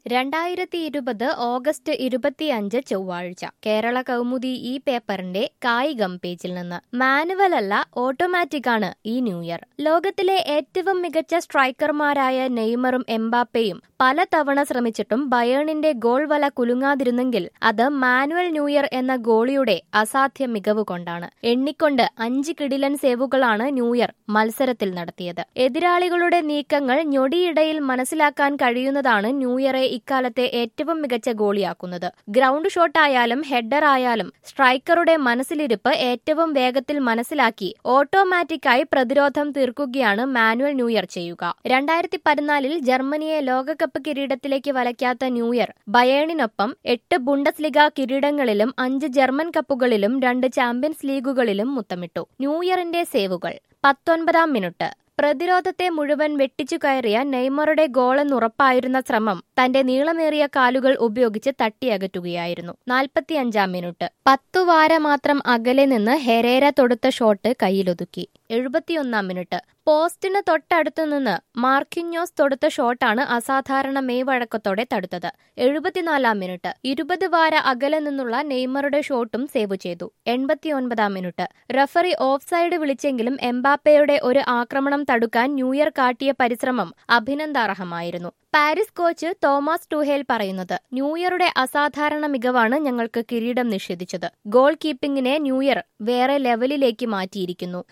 രണ്ടായിരത്തി ഇരുപത് ഓഗസ്റ്റ് ഇരുപത്തിയഞ്ച് ചൊവ്വാഴ്ച കേരള കൗമുദി ഈ പേപ്പറിന്റെ കായികം പേജിൽ നിന്ന് മാനുവൽ അല്ല ഓട്ടോമാറ്റിക് ആണ് ഈ ന്യൂ ഇയർ ലോകത്തിലെ ഏറ്റവും മികച്ച സ്ട്രൈക്കർമാരായ നെയ്മറും എംബാപ്പയും പലതവണ ശ്രമിച്ചിട്ടും ബയേണിന്റെ ഗോൾ വല കുലുങ്ങാതിരുന്നെങ്കിൽ അത് മാനുവൽ ന്യൂ ഇയർ എന്ന ഗോളിയുടെ അസാധ്യ മികവ് കൊണ്ടാണ് എണ്ണിക്കൊണ്ട് അഞ്ച് കിടിലൻ സേവുകളാണ് ന്യൂ ഇയർ മത്സരത്തിൽ നടത്തിയത് എതിരാളികളുടെ നീക്കങ്ങൾ ഞൊടിയിടയിൽ മനസ്സിലാക്കാൻ കഴിയുന്നതാണ് ന്യൂ ഇയറെ ഇക്കാലത്തെ ഏറ്റവും മികച്ച ഗോളിയാക്കുന്നത് ഗ്രൗണ്ട് ഷോട്ട് ആയാലും ഹെഡർ ആയാലും സ്ട്രൈക്കറുടെ മനസ്സിലിരിപ്പ് ഏറ്റവും വേഗത്തിൽ മനസ്സിലാക്കി ഓട്ടോമാറ്റിക്കായി പ്രതിരോധം തീർക്കുകയാണ് മാനുവൽ ന്യൂ ഇയർ ചെയ്യുക രണ്ടായിരത്തി പതിനാലിൽ ജർമ്മനിയെ ലോകകപ്പ് കിരീടത്തിലേക്ക് വലയ്ക്കാത്ത ന്യൂ ഇയർ ബയേണിനൊപ്പം എട്ട് ബുണ്ടസ് ലിഗ കിരീടങ്ങളിലും അഞ്ച് ജർമ്മൻ കപ്പുകളിലും രണ്ട് ചാമ്പ്യൻസ് ലീഗുകളിലും മുത്തമിട്ടു ന്യൂ ഇയറിന്റെ സേവുകൾ പത്തൊൻപതാം മിനിറ്റ് പ്രതിരോധത്തെ മുഴുവൻ വെട്ടിച്ചു കയറിയ നെയ്മറുടെ ഗോളെന്നുറപ്പായിരുന്ന ശ്രമം തന്റെ നീളമേറിയ കാലുകൾ ഉപയോഗിച്ച് തട്ടിയകറ്റുകയായിരുന്നു നാൽപ്പത്തിയഞ്ചാം മിനിറ്റ് പത്തു വാര മാത്രം അകലെ നിന്ന് ഹെരേര തൊടുത്ത ഷോട്ട് കയ്യിലൊതുക്കി എഴുപത്തിയൊന്നാം മിനിറ്റ് പോസ്റ്റിന് തൊട്ടടുത്തു നിന്ന് മാർക്കിഞ്ഞോസ് തൊടുത്ത ഷോട്ടാണ് അസാധാരണ മെയ്വഴക്കത്തോടെ തടുത്തത് എഴുപത്തിനാലാം മിനിറ്റ് ഇരുപത് വാര അകലെ നിന്നുള്ള നെയ്മറുടെ ഷോട്ടും സേവ് ചെയ്തു എൺപത്തിയൊൻപതാം മിനിറ്റ് റഫറി ഓഫ് സൈഡ് വിളിച്ചെങ്കിലും എംബാപ്പയുടെ ഒരു ആക്രമണം തടുക്കാൻ ന്യൂ ഇയർ കാട്ടിയ പരിശ്രമം അഭിനന്ദാർഹമായിരുന്നു പാരീസ് കോച്ച് തോമസ് ടുഹേൽ പറയുന്നത് ന്യൂ ഇയറുടെ അസാധാരണ മികവാണ് ഞങ്ങൾക്ക് കിരീടം നിഷേധിച്ചത് ഗോൾ കീപ്പിംഗിനെ ന്യൂ ഇയർ വേറെ ലെവലിലേക്ക് മാറ്റിയിരിക്കുന്നു